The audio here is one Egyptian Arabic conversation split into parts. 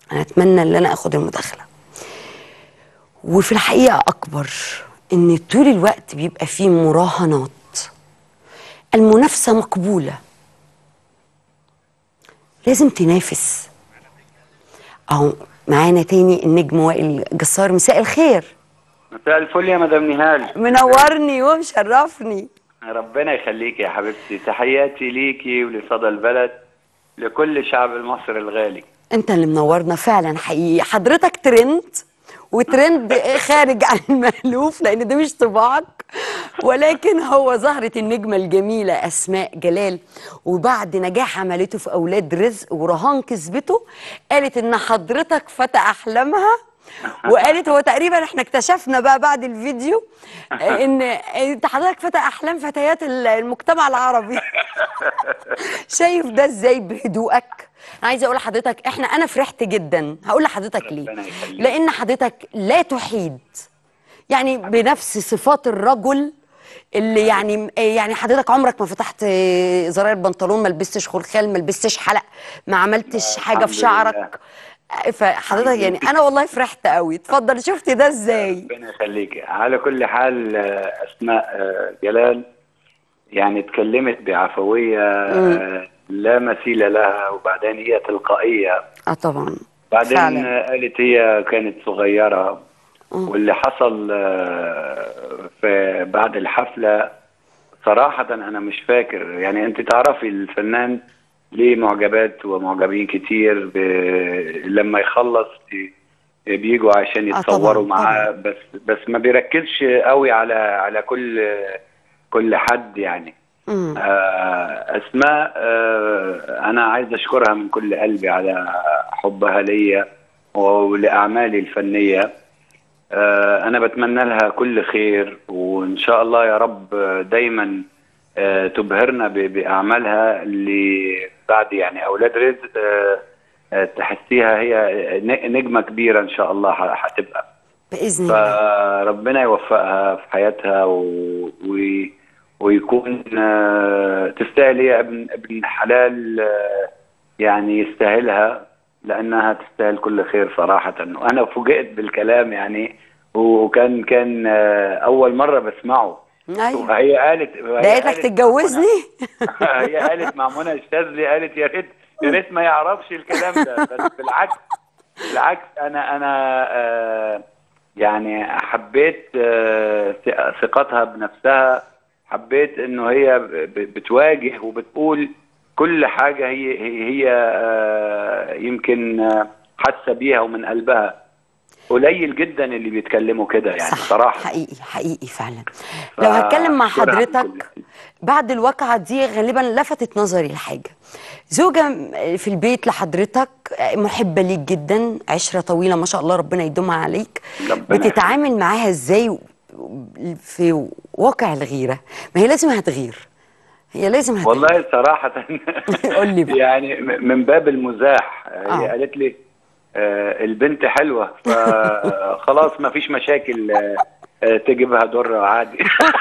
انا اتمنى ان انا اخد المداخله وفي الحقيقه اكبر ان طول الوقت بيبقى فيه مراهنات المنافسه مقبوله لازم تنافس اهو معانا تاني النجم وائل جسار مساء الخير مساء الفل يا مدام نهال منورني ومشرفني ربنا يخليك يا حبيبتي تحياتي ليكي ولصدى البلد لكل شعب مصر الغالي انت اللي منورنا فعلا حقيقي حضرتك ترند وترند خارج عن المألوف لان ده مش طباعك ولكن هو زهرة النجمة الجميلة أسماء جلال وبعد نجاح عملته في أولاد رزق ورهان كسبته قالت إن حضرتك فتى أحلامها وقالت هو تقريبا احنا اكتشفنا بقى بعد الفيديو ان انت حضرتك فتى احلام فتيات المجتمع العربي شايف ده ازاي بهدوءك انا عايزه اقول لحضرتك احنا انا فرحت جدا هقول لحضرتك ليه ربنا يخليك. لان حضرتك لا تحيد يعني بنفس صفات الرجل اللي يعني يعني حضرتك عمرك ما فتحت زراير بنطلون ما لبستش خلخال ما لبستش حلق ما عملتش حاجه في الحمد شعرك فحضرتك يعني انا والله فرحت قوي اتفضل شفت ده ازاي ربنا يخليك على كل حال آه، اسماء آه، جلال يعني اتكلمت بعفويه آه، لا مثيل لها وبعدين هي تلقائيه اه طبعا بعدين فعلا. آه، قالت هي كانت صغيره واللي حصل آه، في بعد الحفله صراحة أنا مش فاكر يعني أنت تعرفي الفنان ليه معجبات ومعجبين كتير ب... لما يخلص ي- بيجوا عشان آه يتصوروا طبعاً، معاه بس بس ما بيركزش قوي على على كل كل حد يعني مم. آه، أسماء آه، أنا عايز أشكرها من كل قلبي على حبها ليا ولأعمالي الفنية آه، أنا بتمنى لها كل خير وإن شاء الله يا رب دايما آه، تبهرنا ب- بأعمالها اللي بعد يعني أولاد رزق آه، آه، تحسيها هي ن- نجمة كبيرة إن شاء الله ح- هتبقى باذن الله فربنا يوفقها في حياتها و... و... ويكون آه، تستاهل هي ابن ابن حلال آه، يعني يستاهلها لانها تستاهل كل خير صراحه وانا فوجئت بالكلام يعني وكان كان آه، اول مره بسمعه ايوه وهي قالت ده قالت لك تتجوزني هي قالت مع منى الشاذلي قالت يا ريت يا ريت ما يعرفش الكلام ده بس بالعكس بالعكس انا انا آه يعني حبيت آه ث- ثقتها بنفسها حبيت انه هي ب- ب- بتواجه وبتقول كل حاجه هي هي, هي آه يمكن آه، حاسه بيها ومن قلبها قليل جدا اللي بيتكلموا كده يعني صح صراحه حقيقي حقيقي فعلا لو هتكلم مع أشكرها من كل حضرتك بعد الواقعة دي غالبا لفتت نظري لحاجة زوجة في البيت لحضرتك محبة ليك جدا عشرة طويلة ما شاء الله ربنا يدومها عليك ربنا بتتعامل معاها ازاي في واقع الغيرة ما هي لازم هتغير هي لازم هتغير والله صراحة قول لي بقى. يعني م- من باب المزاح هي آه. قالت لي آه، البنت حلوة فخلاص ما فيش مشاكل آه، آه، تجيبها در عادي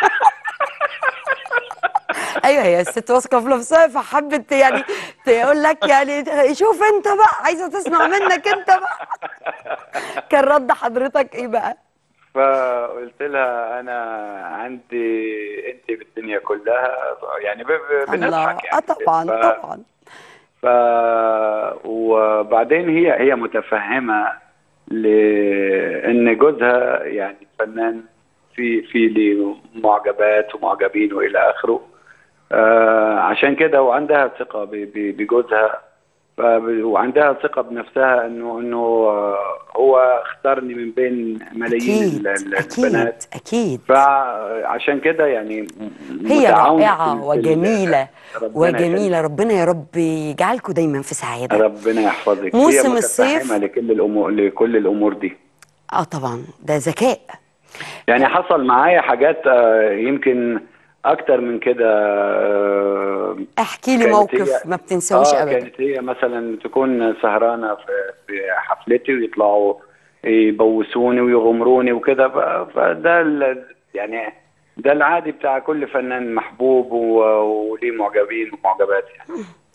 ايوه هي الست واثقه في نفسها فحبت يعني تقول لك يعني شوف انت بقى عايزه تسمع منك انت بقى كان رد حضرتك ايه بقى؟ فقلت لها أنا عندي أنت بالدنيا كلها يعني ب- ب- الله بنضحك اه يعني طبعا ف- طبعا ف وبعدين هي هي متفهمه لان جوزها يعني فنان في في لي معجبات ومعجبين والى اخره آه عشان كده وعندها ثقه ب- ب- بجوزها فب- وعندها ثقه بنفسها انه انه آه، هو اختارني من بين ملايين اكيد ال- ال- اكيد البنات اكيد فعشان كده يعني هي متعاونة رائعه في- في- وجميله ربنا يخليك. وجميله ربنا يا رب يجعلكم دايما في سعاده ربنا يحفظك موسم هي الصيف. متفهمة لكل الامور لكل الامور دي اه طبعا ده ذكاء يعني حصل معايا حاجات آه، يمكن اكتر من كده آه، احكي لي كانت موقف هي- ما بتنساهوش آه ابدا كانت هي مثلا تكون سهرانه في في حفلتي ويطلعوا يبوسوني ويغمروني وكده ف- فده ال- يعني ده العادي بتاع كل فنان محبوب و- وليه معجبين ومعجبات يعني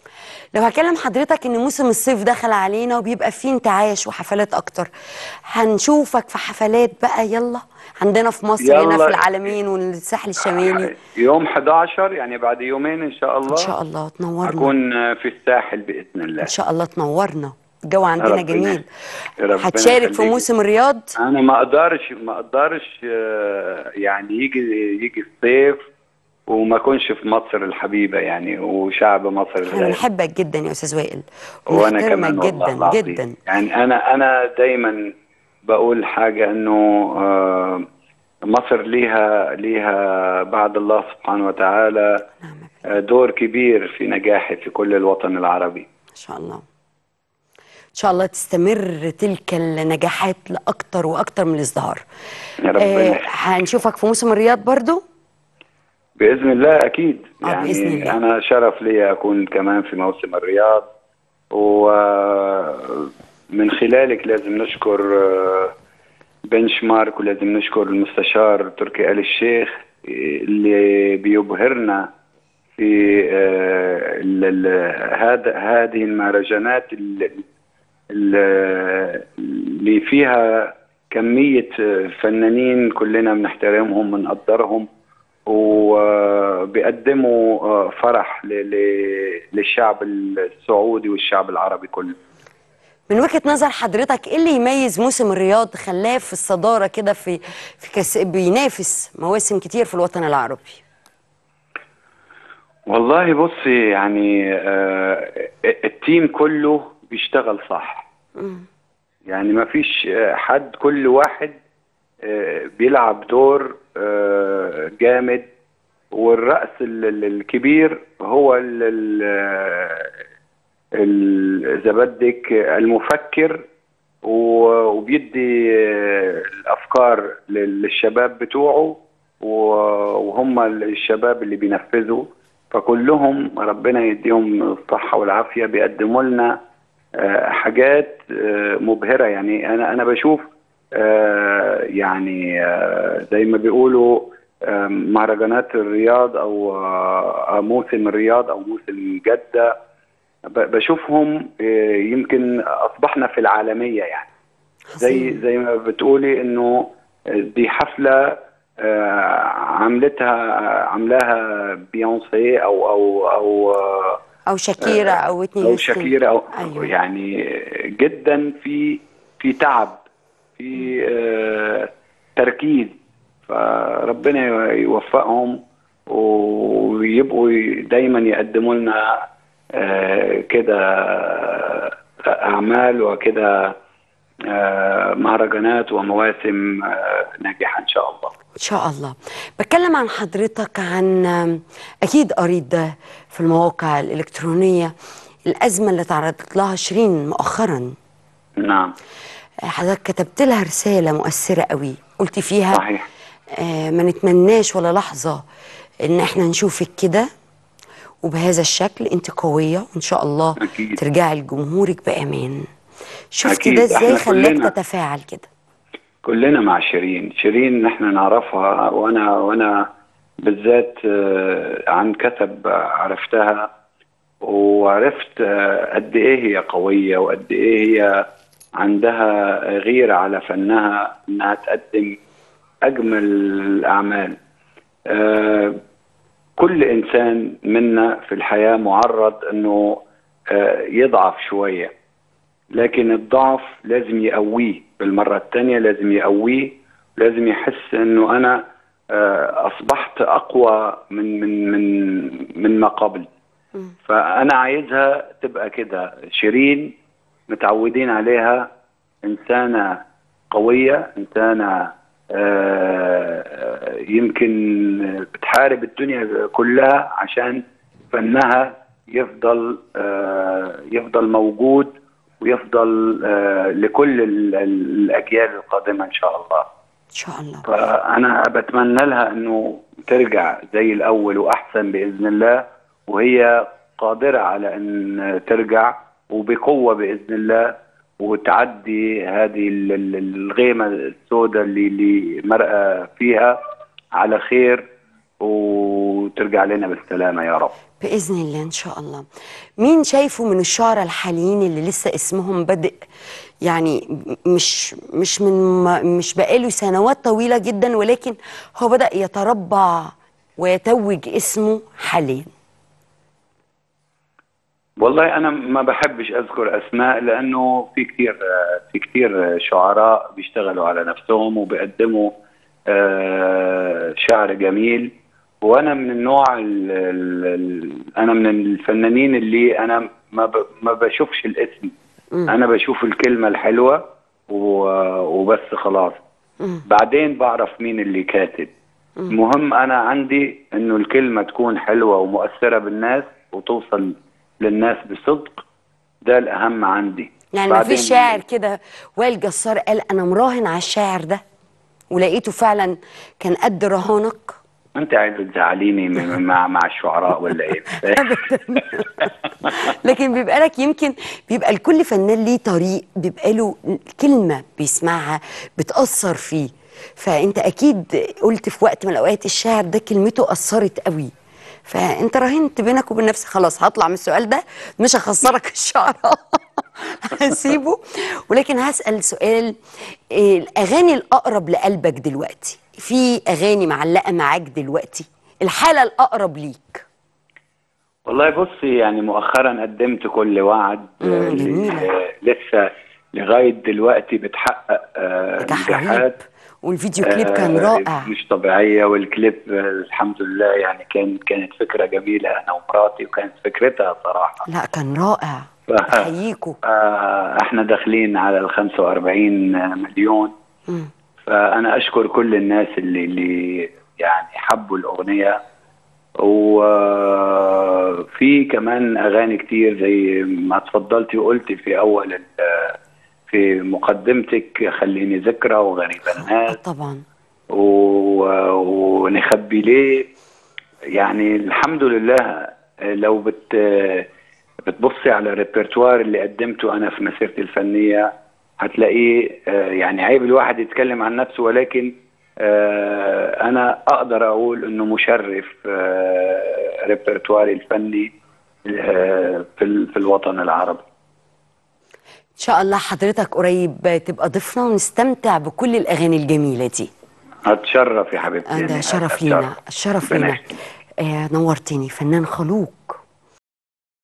لو هكلم حضرتك ان موسم الصيف دخل علينا وبيبقى فيه انتعاش وحفلات اكتر هنشوفك في حفلات بقى يلا عندنا في مصر هنا يلا. في العالمين والساحل الشمالي يوم 11 يعني بعد يومين ان شاء الله ان شاء الله تنورنا اكون في الساحل باذن الله ان شاء الله تنورنا الجو عندنا ربنا- جميل ربنا هتشارك في يخليك. موسم الرياض انا ما اقدرش ما اقدرش آه، يعني يجي يجي الصيف وما اكونش في مصر الحبيبه يعني وشعب مصر احنا الغالي بنحبك جدا يا استاذ وائل وانا ونحترمك كمان والله جدا العظيم. جدا يعني انا انا دايما بقول حاجه انه آه، مصر ليها ليها بعد الله سبحانه وتعالى نعم آه، دور كبير في نجاحي في كل الوطن العربي ان شاء الله ان شاء الله تستمر تلك النجاحات لاكتر واكتر من الازدهار يا ربنا آه يخليك. هنشوفك في موسم الرياض برضو باذن الله اكيد آه، يعني بإذن الله. انا شرف لي اكون كمان في موسم الرياض ومن خلالك لازم نشكر آه، بنش مارك ولازم نشكر المستشار تركي آل الشيخ اللي بيبهرنا في آه، ال- ال- هذا هذه المهرجانات ال- ال- اللي فيها كمية فنانين كلنا بنحترمهم بنقدرهم وبيقدموا آه، فرح ل- ل- للشعب السعودي والشعب العربي كله من وجهة نظر حضرتك ايه اللي يميز موسم الرياض خلاه في الصدارة كده في في كس... بينافس مواسم كتير في الوطن العربي والله بصي يعني آه، التيم كله بيشتغل صح يعني ما فيش آه، حد كل واحد آه، بيلعب دور آه، جامد والرأس ال- ال- الكبير هو ال- ال- ال- إذا بدك المفكر و- وبيدي آه، الأفكار لل- للشباب بتوعه و- وهم الشباب اللي بينفذوا فكلهم ربنا يديهم الصحة والعافية بيقدموا لنا آه، حاجات آه، مبهرة يعني أنا أنا بشوف آه، يعني آه، زي ما بيقولوا آه، مهرجانات الرياض أو آه، موسم الرياض أو موسم جدة ب- بشوفهم آه، يمكن أصبحنا في العالمية يعني زي عظيم. زي ما بتقولي انه دي حفله آه، عملتها عملاها بيونسي او او او آه، او شاكيرا او ويتني او هيوستن. شاكيرا أو أيوة. يعني جدا في في تعب في آه، تركيز فربنا يوفقهم ويبقوا دايما يقدموا لنا آه، كده اعمال وكده آه، مهرجانات ومواسم آه، ناجحه ان شاء الله ان شاء الله بتكلم عن حضرتك عن اكيد قريت ده في المواقع الالكترونيه الازمه اللي تعرضت لها شيرين مؤخرا نعم حضرتك كتبت لها رساله مؤثره قوي قلت فيها صحيح آه ما نتمناش ولا لحظه ان احنا نشوفك كده وبهذا الشكل انت قويه وان شاء الله أكيد. ترجعي لجمهورك بامان شفت أكيد. ده ازاي إحنا خلاك كلنا. تتفاعل كده كلنا مع شيرين شيرين نحن نعرفها وانا وانا بالذات آه، عن كتب عرفتها وعرفت آه، قد ايه هي قويه وقد ايه هي عندها غيره على فنها انها تقدم اجمل الاعمال آه، كل انسان منا في الحياه معرض انه آه، يضعف شويه لكن الضعف لازم يقويه بالمرة الثانية لازم يقويه لازم يحس انه انا آه، اصبحت اقوى من من من من ما قبل فانا عايزها تبقى كده شيرين متعودين عليها انسانة قوية انسانة آه، يمكن بتحارب الدنيا كلها عشان فنها يفضل آه، يفضل موجود ويفضل آه، لكل ال- ال- الاجيال القادمه ان شاء الله ان شاء الله فانا بتمنى لها انه ترجع زي الاول واحسن باذن الله وهي قادره على ان ترجع وبقوه باذن الله وتعدي هذه ال- ال- الغيمه السوداء اللي اللي مرأة فيها على خير وترجع لنا بالسلامه يا رب بإذن الله إن شاء الله مين شايفه من الشعراء الحاليين اللي لسه اسمهم بدء يعني مش مش من ما- مش بقاله سنوات طويلة جدا ولكن هو بدأ يتربع ويتوج اسمه حاليا والله انا ما بحبش اذكر اسماء لانه في كثير في كثير شعراء بيشتغلوا على نفسهم وبيقدموا آه، شعر جميل وانا من النوع ال ال ال انا من الفنانين اللي انا ما ب- ما بشوفش الاسم انا بشوف الكلمه الحلوه و- وبس خلاص بعدين بعرف مين اللي كاتب المهم انا عندي انه الكلمه تكون حلوه ومؤثره بالناس وتوصل للناس بصدق ده الاهم عندي يعني ما بعدين- في شاعر كده وائل جسار قال أنا مراهن على الشاعر ده ولقيته فعلا كان قد رهانك انت عايز تزعليني م- مع مع الشعراء ولا ايه لكن بيبقى لك يمكن بيبقى لكل فنان ليه طريق بيبقى له كلمة بيسمعها بتأثر فيه فأنت أكيد قلت في وقت من الأوقات الشاعر ده كلمته أثرت قوي فأنت راهنت بينك وبين نفسك خلاص هطلع من السؤال ده مش هخسرك الشعراء هسيبه ولكن هسأل سؤال إيه الأغاني الأقرب لقلبك دلوقتي في أغاني معلقة معاك دلوقتي الحالة الأقرب ليك والله بصي يعني مؤخرا قدمت كل وعد مم، آه، اللي- جميلة. آه، لسه لغايه دلوقتي بتحقق آه، نجاح رهيب نجاحات والفيديو كليب كان آه، رائع مش طبيعيه والكليب آه، الحمد لله يعني كان كانت فكره جميله انا ومراتي وكانت فكرتها صراحه لا كان رائع ف- احييكوا آه، احنا داخلين على ال 45 مليون مم. فانا اشكر كل الناس اللي اللي يعني حبوا الاغنيه وفي كمان اغاني كتير زي ما اتفضلتي وقلتي في اول ال- في مقدمتك خليني ذكرى وغريب آه الناس طبعا و- ونخبي ليه يعني الحمد لله لو بت بتبصي على الريpertoire اللي قدمته انا في مسيرتي الفنيه هتلاقيه آه، يعني عيب الواحد يتكلم عن نفسه ولكن آه، انا اقدر اقول انه مشرف آه، ريpertoire الفني آه، في ال- في الوطن العربي ان شاء الله حضرتك قريب تبقى ضيفنا ونستمتع بكل الاغاني الجميله دي هتشرف يا حبيبتي آه، ده يعني شرف هتشرف. لينا الشرف ربنا لينا يخليك. آه نورتني فنان خلوق